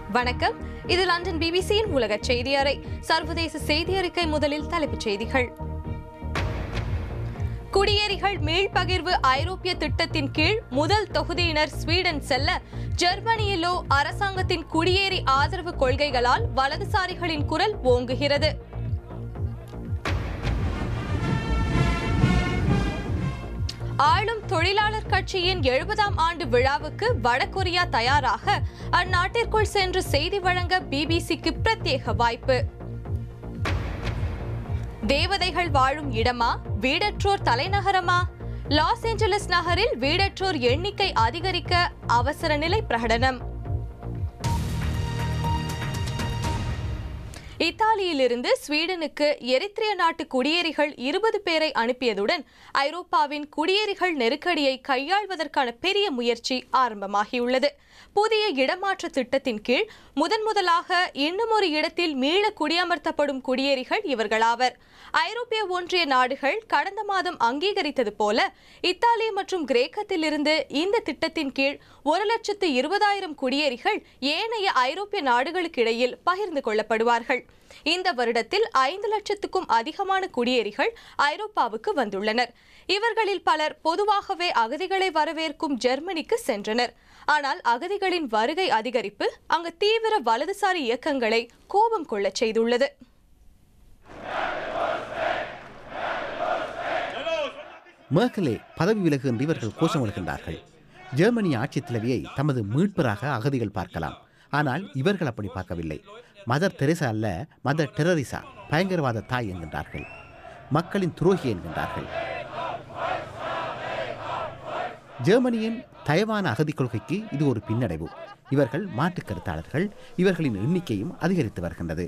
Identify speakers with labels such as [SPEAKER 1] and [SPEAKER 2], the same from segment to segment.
[SPEAKER 1] வணக்கம் இது லண்டன் பிபிசியின் உலக செய்தி அறை சர்வதேச செய்தி அறிக்கை முதலில் தலைப்புச் செய்திகள் குடியேறிகள் மீள்பகிர்வு ஐரோப்பிய திட்டத்தின் கீழ் முதல் தொகுதியினர் ஸ்வீடன் செல்ல ஜெர்மனியிலோ அரசாங்கத்தின் குடியேறி ஆதரவு கொள்கைகளால் வலதுசாரிகளின் குரல் ஓங்குகிறது ஆளும் தொழிலாளர் கட்சியின் எழுபதாம் ஆண்டு விழாவுக்கு வடகொரியா தயாராக அந்நாட்டிற்குள் சென்று செய்தி வழங்க பிபிசிக்கு பிரத்யேக வாய்ப்பு தேவதைகள் வாழும் இடமா வீடற்றோர் தலைநகரமா லாஸ் ஏஞ்சலஸ் நகரில் வீடற்றோர் எண்ணிக்கை அதிகரிக்க அவசர நிலை பிரகடனம் இத்தாலியிலிருந்து ஸ்வீடனுக்கு எரித்ரிய நாட்டு குடியேறிகள் இருபது பேரை அனுப்பியதுடன் ஐரோப்பாவின் குடியேறிகள் நெருக்கடியை கையாள்வதற்கான பெரிய முயற்சி ஆரம்பமாகியுள்ளது புதிய இடமாற்ற திட்டத்தின் கீழ் முதன் முதலாக இன்னும் ஒரு இடத்தில் மீள குடியமர்த்தப்படும் குடியேறிகள் இவர்களாவர் ஐரோப்பிய ஒன்றிய நாடுகள் கடந்த மாதம் அங்கீகரித்தது போல இத்தாலி மற்றும் கிரேக்கத்திலிருந்து இந்த திட்டத்தின் கீழ் ஒரு லட்சத்து இருபதாயிரம் குடியேறிகள் ஏனைய ஐரோப்பிய நாடுகளுக்கு இடையில் பகிர்ந்து கொள்ளப்படுவார்கள் இந்த வருடத்தில் ஐந்து லட்சத்துக்கும் அதிகமான குடியேறிகள் ஐரோப்பாவுக்கு வந்துள்ளனர் இவர்களில் பலர் பொதுவாகவே அகதிகளை வரவேற்கும் ஜெர்மனிக்கு சென்றனர் ஆனால் அகதிகளின் வருகை அதிகரிப்பு அங்கு தீவிர வலதுசாரி இயக்கங்களை கோபம் கொள்ளச் செய்துள்ளது
[SPEAKER 2] மேர்க்கலே பதவி விலகு என்று இவர்கள் கோஷம் எழுகின்றார்கள் ஜெர்மனி ஆட்சி தலைவியை தமது மீட்பராக அகதிகள் பார்க்கலாம் ஆனால் இவர்கள் அப்படி பார்க்கவில்லை மதர் தெரேசா அல்ல மதர் டெரரிசா பயங்கரவாத தாய் என்கின்றார்கள் மக்களின் துரோகி என்கின்றார்கள் ஜெர்மனியின் தயவான அகதி கொள்கைக்கு இது ஒரு பின்னடைவு இவர்கள் மாற்றுக் கருத்தாளர்கள் இவர்களின் எண்ணிக்கையும் அதிகரித்து வருகின்றது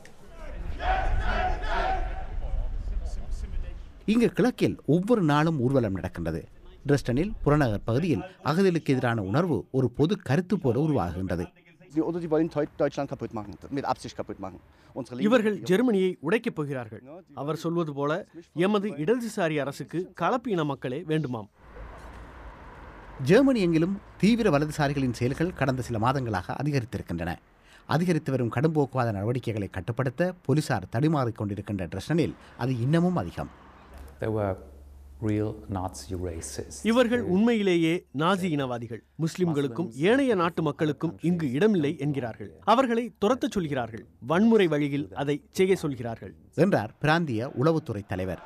[SPEAKER 2] இங்கு கிழக்கில் ஒவ்வொரு நாளும் ஊர்வலம் நடக்கின்றது டிரஸ்டனில் புறநகர் பகுதியில் அகதிகளுக்கு எதிரான உணர்வு ஒரு பொது கருத்து போல உருவாகின்றது
[SPEAKER 3] Die, oder die wollen Deu- Deutschland kaputt machen, mit Absicht kaputt machen. Unsere Linke-
[SPEAKER 4] இவர்கள் ஜெர்மனியை உடைக்கப் போகிறார்கள் அவர் சொல்வது போல எமது இடதுசாரி அரசுக்கு கலப்பு இன மக்களே வேண்டுமாம்
[SPEAKER 2] ஜெர்மனி எங்கிலும் தீவிர வலதுசாரிகளின் செயல்கள் கடந்த சில மாதங்களாக அதிகரித்திருக்கின்றன அதிகரித்து வரும் கடும் போக்குவாத நடவடிக்கைகளை கட்டுப்படுத்த போலீசார் தடுமாறிக் கொண்டிருக்கின்ற டிரஸ்டனில் அது இன்னமும் அதிகம்
[SPEAKER 5] They were real Nazi racists.
[SPEAKER 4] இவர்கள் உண்மையிலேயே நாசி இனவாதிகள் முஸ்லிம்களுக்கும் ஏனைய நாட்டு மக்களுக்கும் இங்கு இடமில்லை என்கிறார்கள் அவர்களை துரத்தச் சொல்கிறார்கள் வன்முறை வழியில் அதை செய்ய சொல்கிறார்கள்
[SPEAKER 2] என்றார் பிராந்திய உளவுத்துறை தலைவர்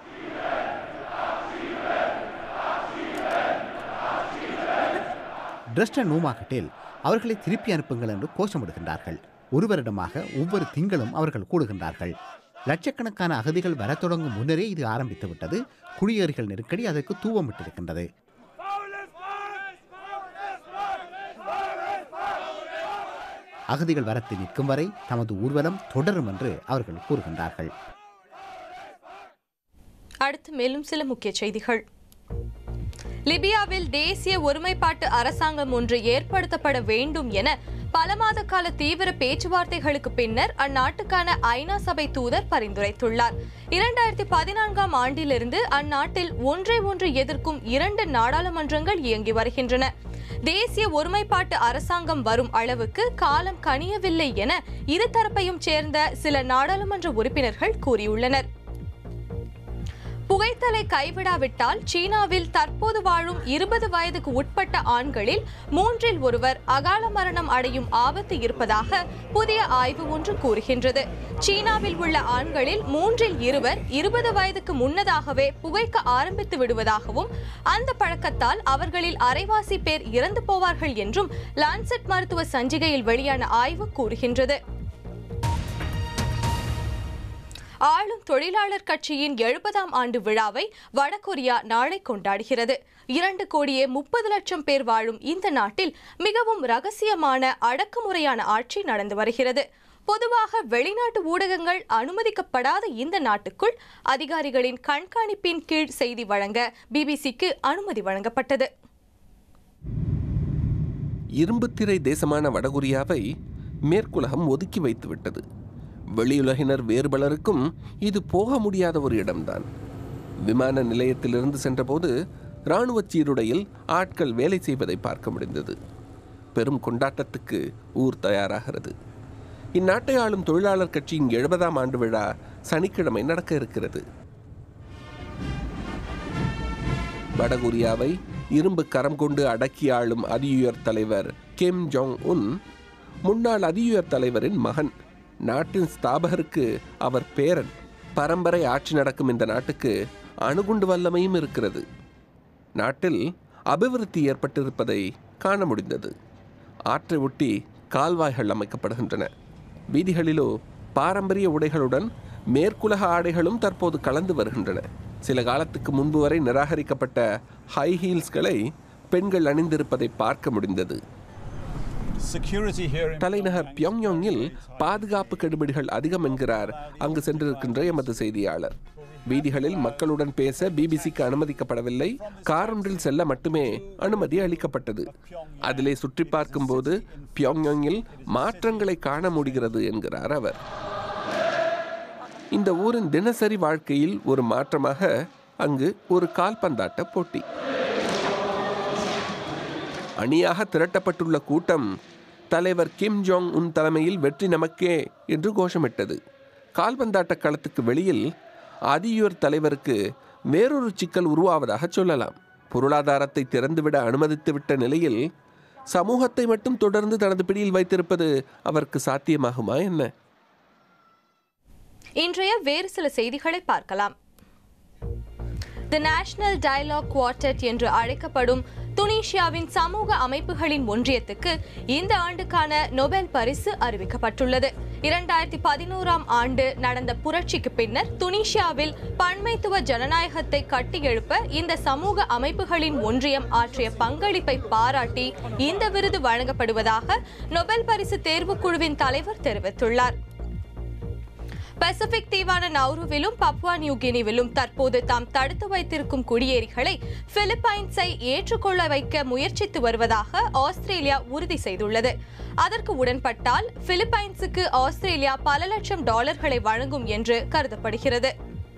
[SPEAKER 2] டிரஸ்டன் நூமாகட்டில் அவர்களை திருப்பி அனுப்புங்கள் என்று கோஷமிடுகின்றார்கள் ஒரு வருடமாக ஒவ்வொரு திங்களும் அவர்கள் கூடுகின்றார்கள் லட்சக்கணக்கான அகதிகள் வரத் தொடங்கும் முன்னரே இது ஆரம்பித்து விட்டது குடியேறிகள் நெருக்கடி அதற்கு தூவமிட்டிருக்கின்றது அகதிகள் வரத்து நிற்கும் வரை தமது ஊர்வலம் தொடரும் என்று அவர்கள் கூறுகின்றார்கள்
[SPEAKER 1] அடுத்து மேலும் சில முக்கிய செய்திகள் லிபியாவில் தேசிய ஒருமைப்பாட்டு அரசாங்கம் ஒன்று ஏற்படுத்தப்பட வேண்டும் என பல மாத கால தீவிர பேச்சுவார்த்தைகளுக்கு பின்னர் அந்நாட்டுக்கான ஐநா சபை தூதர் பரிந்துரைத்துள்ளார் இரண்டாயிரத்தி பதினான்காம் ஆண்டிலிருந்து அந்நாட்டில் ஒன்றை ஒன்று எதிர்க்கும் இரண்டு நாடாளுமன்றங்கள் இயங்கி வருகின்றன தேசிய ஒருமைப்பாட்டு அரசாங்கம் வரும் அளவுக்கு காலம் கனியவில்லை என இருதரப்பையும் சேர்ந்த சில நாடாளுமன்ற உறுப்பினர்கள் கூறியுள்ளனர் புகைத்தலை கைவிடாவிட்டால் சீனாவில் தற்போது வாழும் இருபது வயதுக்கு உட்பட்ட ஆண்களில் மூன்றில் ஒருவர் அகால மரணம் அடையும் ஆபத்து இருப்பதாக புதிய ஆய்வு ஒன்று கூறுகின்றது சீனாவில் உள்ள ஆண்களில் மூன்றில் இருவர் இருபது வயதுக்கு முன்னதாகவே புகைக்க ஆரம்பித்து விடுவதாகவும் அந்த பழக்கத்தால் அவர்களில் அரைவாசி பேர் இறந்து போவார்கள் என்றும் லான்செட் மருத்துவ சஞ்சிகையில் வெளியான ஆய்வு கூறுகின்றது ஆளும் தொழிலாளர் கட்சியின் எழுபதாம் ஆண்டு விழாவை வடகொரியா நாளை கொண்டாடுகிறது இரண்டு கோடியே முப்பது லட்சம் பேர் வாழும் இந்த நாட்டில் மிகவும் ரகசியமான அடக்குமுறையான ஆட்சி நடந்து வருகிறது பொதுவாக வெளிநாட்டு ஊடகங்கள் அனுமதிக்கப்படாத இந்த நாட்டுக்குள் அதிகாரிகளின் கண்காணிப்பின் கீழ் செய்தி வழங்க பிபிசிக்கு அனுமதி வழங்கப்பட்டது
[SPEAKER 6] இரும்புத்திரை தேசமான வடகொரியாவை மேற்குலகம் ஒதுக்கி வைத்துவிட்டது வெளியுலகினர் வேறு பலருக்கும் இது போக முடியாத ஒரு இடம்தான் விமான நிலையத்திலிருந்து சென்றபோது இராணுவச் சீருடையில் ஆட்கள் வேலை செய்வதை பார்க்க முடிந்தது பெரும் கொண்டாட்டத்துக்கு ஊர் தயாராகிறது இந்நாட்டை ஆளும் தொழிலாளர் கட்சியின் எழுபதாம் ஆண்டு விழா சனிக்கிழமை நடக்க இருக்கிறது வடகொரியாவை இரும்பு கரம் கொண்டு அடக்கி ஆளும் அதியுயர் தலைவர் கிம் ஜோங் உன் முன்னாள் அதியுயர் தலைவரின் மகன் நாட்டின் ஸ்தாபகருக்கு அவர் பேரன் பரம்பரை ஆட்சி நடக்கும் இந்த நாட்டுக்கு அணுகுண்டு வல்லமையும் இருக்கிறது நாட்டில் அபிவிருத்தி ஏற்பட்டிருப்பதை காண முடிந்தது ஆற்றை ஒட்டி கால்வாய்கள் அமைக்கப்படுகின்றன வீதிகளிலோ பாரம்பரிய உடைகளுடன் மேற்குலக ஆடைகளும் தற்போது கலந்து வருகின்றன சில காலத்துக்கு முன்பு வரை நிராகரிக்கப்பட்ட ஹை ஹீல்ஸ்களை பெண்கள் அணிந்திருப்பதை பார்க்க முடிந்தது
[SPEAKER 7] Security here in
[SPEAKER 6] தலைநகர் பியோங்யாங்கில் பாதுகாப்பு கெடுபிடிகள் அதிகம் என்கிறார் அங்கு சென்றிருக்கின்ற எமது செய்தியாளர் வீதிகளில் மக்களுடன் பேச பிபிசிக்கு அனுமதிக்கப்படவில்லை காரொன்றில் செல்ல மட்டுமே அனுமதி அளிக்கப்பட்டது அதிலே சுற்றி பார்க்கும்போது பியோங்யாங்கில் மாற்றங்களை காண முடிகிறது என்கிறார் அவர் இந்த ஊரின் தினசரி வாழ்க்கையில் ஒரு மாற்றமாக அங்கு ஒரு கால்பந்தாட்ட போட்டி அணியாக திரட்டப்பட்டுள்ள கூட்டம் தலைவர் கிம் ஜோங் உன் தலைமையில் வெற்றி நமக்கே என்று கோஷமிட்டது கால்பந்தாட்ட களத்துக்கு வெளியில் அதியூர் தலைவருக்கு வேறொரு சிக்கல் உருவாவதாக சொல்லலாம் பொருளாதாரத்தை திறந்துவிட அனுமதித்துவிட்ட நிலையில் சமூகத்தை மட்டும் தொடர்ந்து தனது பிடியில் வைத்திருப்பது அவருக்கு சாத்தியமாகுமா என்ன
[SPEAKER 1] இன்றைய வேறு சில செய்திகளை பார்க்கலாம் தி நேஷனல் டயலாக் குவார்டெட் என்று அழைக்கப்படும் துனிஷியாவின் சமூக அமைப்புகளின் ஒன்றியத்துக்கு இந்த ஆண்டுக்கான நொபேல் பரிசு அறிவிக்கப்பட்டுள்ளது இரண்டாயிரத்தி பதினோராம் ஆண்டு நடந்த புரட்சிக்கு பின்னர் துனிஷியாவில் பன்மைத்துவ ஜனநாயகத்தை கட்டியெழுப்ப இந்த சமூக அமைப்புகளின் ஒன்றியம் ஆற்றிய பங்களிப்பை பாராட்டி இந்த விருது வழங்கப்படுவதாக நொபேல் பரிசு தேர்வுக்குழுவின் தலைவர் தெரிவித்துள்ளார் பசிபிக் தீவான நௌருவிலும் பப்வா நியூ கினிவிலும் தற்போது தாம் தடுத்து வைத்திருக்கும் குடியேறிகளை பிலிப்பைன்ஸை ஏற்றுக்கொள்ள வைக்க முயற்சித்து வருவதாக ஆஸ்திரேலியா உறுதி செய்துள்ளது அதற்கு உடன்பட்டால் பிலிப்பைன்ஸுக்கு ஆஸ்திரேலியா பல லட்சம் டாலர்களை வழங்கும் என்று கருதப்படுகிறது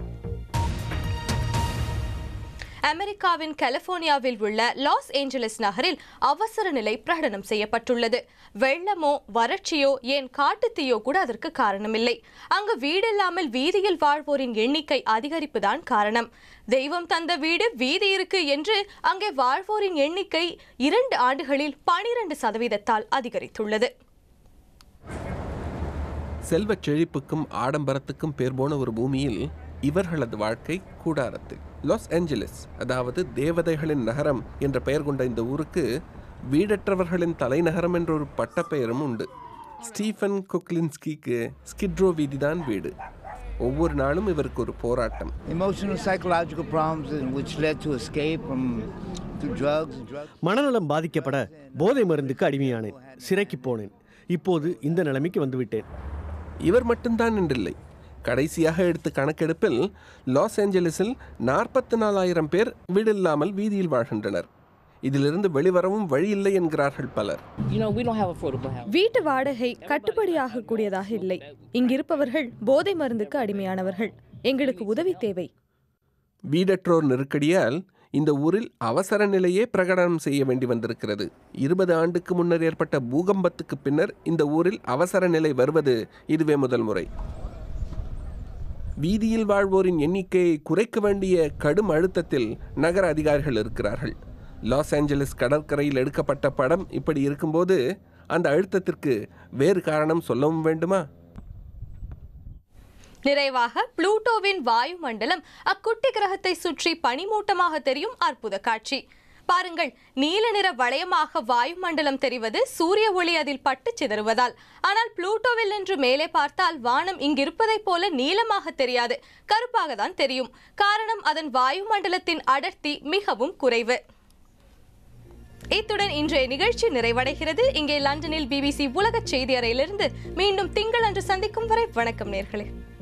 [SPEAKER 1] அமெரிக்காவின் கலிபோர்னியாவில் உள்ள லாஸ் ஏஞ்சலஸ் நகரில் அவசர நிலை பிரகடனம் செய்யப்பட்டுள்ளது வெள்ளமோ வறட்சியோ ஏன் காட்டுத்தீயோ கூட அதற்கு காரணமில்லை அங்கு வீடில்லாமல் வீதியில் வாழ்வோரின் எண்ணிக்கை அதிகரிப்புதான் காரணம் தெய்வம் தந்த வீடு வீதி இருக்கு என்று அங்கே வாழ்வோரின் எண்ணிக்கை இரண்டு ஆண்டுகளில் பனிரெண்டு சதவீதத்தால் அதிகரித்துள்ளது
[SPEAKER 6] செல்வச் செழிப்புக்கும் ஆடம்பரத்துக்கும் பேர் போன ஒரு பூமியில் இவர்களது வாழ்க்கை கூடாரத்தில் லாஸ் ஏஞ்சலிஸ் அதாவது தேவதைகளின் நகரம் என்ற பெயர் கொண்ட இந்த ஊருக்கு வீடற்றவர்களின் தலைநகரம் என்ற ஒரு பட்டப்பெயரும் உண்டு ஸ்டீஃபன் குக்லின்ஸ்கிக்கு ஸ்கிட்ரோ வீதிதான் வீடு ஒவ்வொரு நாளும் இவருக்கு ஒரு போராட்டம்
[SPEAKER 8] emotional psychological problems and which led to escape from through drugs and drugs
[SPEAKER 4] மனநலம் பாதிக்கப்பட போதை மருந்துக்கு அடிமையானேன் சிறைக்கு போனேன் இப்போது இந்த நிலைமைக்கு வந்துவிட்டேன்
[SPEAKER 6] இவர் மட்டும்தான் என்றில்லை கடைசியாக எடுத்த கணக்கெடுப்பில் லாஸ் ஏஞ்சலிஸில் நாற்பத்தி நாலாயிரம் பேர் வீடில்லாமல் வீதியில் வாழ்கின்றனர் இதிலிருந்து வெளிவரவும் வழி இல்லை என்கிறார்கள் பலர்
[SPEAKER 9] You know, we don't have affordable housing.
[SPEAKER 10] வீட்டு வாடகை கட்டுப்படியாக கூடியதாக இல்லை இங்கிருப்பவர்கள் போதை மருந்துக்கு அடிமையானவர்கள் எங்களுக்கு உதவி தேவை
[SPEAKER 6] வீடற்றோர் நெருக்கடியால் இந்த ஊரில் அவசர நிலையே பிரகடனம் செய்ய வேண்டி வந்திருக்கிறது இருபது ஆண்டுக்கு முன்னர் ஏற்பட்ட பூகம்பத்துக்கு பின்னர் இந்த ஊரில் அவசர நிலை வருவது இதுவே முதல் முறை வீதியில் வாழ்வோரின் எண்ணிக்கையை குறைக்க வேண்டிய கடும் அழுத்தத்தில் நகர அதிகாரிகள் இருக்கிறார்கள் லாஸ் ஏஞ்சலிஸ் கடற்கரையில் எடுக்கப்பட்ட படம் இப்படி இருக்கும்போது அந்த அழுத்தத்திற்கு வேறு காரணம் சொல்லவும் வேண்டுமா
[SPEAKER 1] நிறைவாக புளூட்டோவின் வாயுமண்டலம் அக்குட்டி கிரகத்தை சுற்றி பனிமூட்டமாக தெரியும் அற்புத காட்சி பாருங்கள் நீல நிற வளையமாக வாயுமண்டலம் தெரிவது சூரிய ஒளி அதில் பட்டு சிதறுவதால் ஆனால் புளூட்டோவில் நின்று மேலே பார்த்தால் வானம் இங்கிருப்பதைப் போல நீலமாக தெரியாது கருப்பாக தான் தெரியும் காரணம் அதன் வாயுமண்டலத்தின் அடர்த்தி மிகவும் குறைவு இத்துடன் இன்றைய நிகழ்ச்சி நிறைவடைகிறது இங்கே லண்டனில் பிபிசி உலக செய்தி அறையிலிருந்து மீண்டும் திங்களன்று சந்திக்கும் வரை வணக்கம் நேர்களே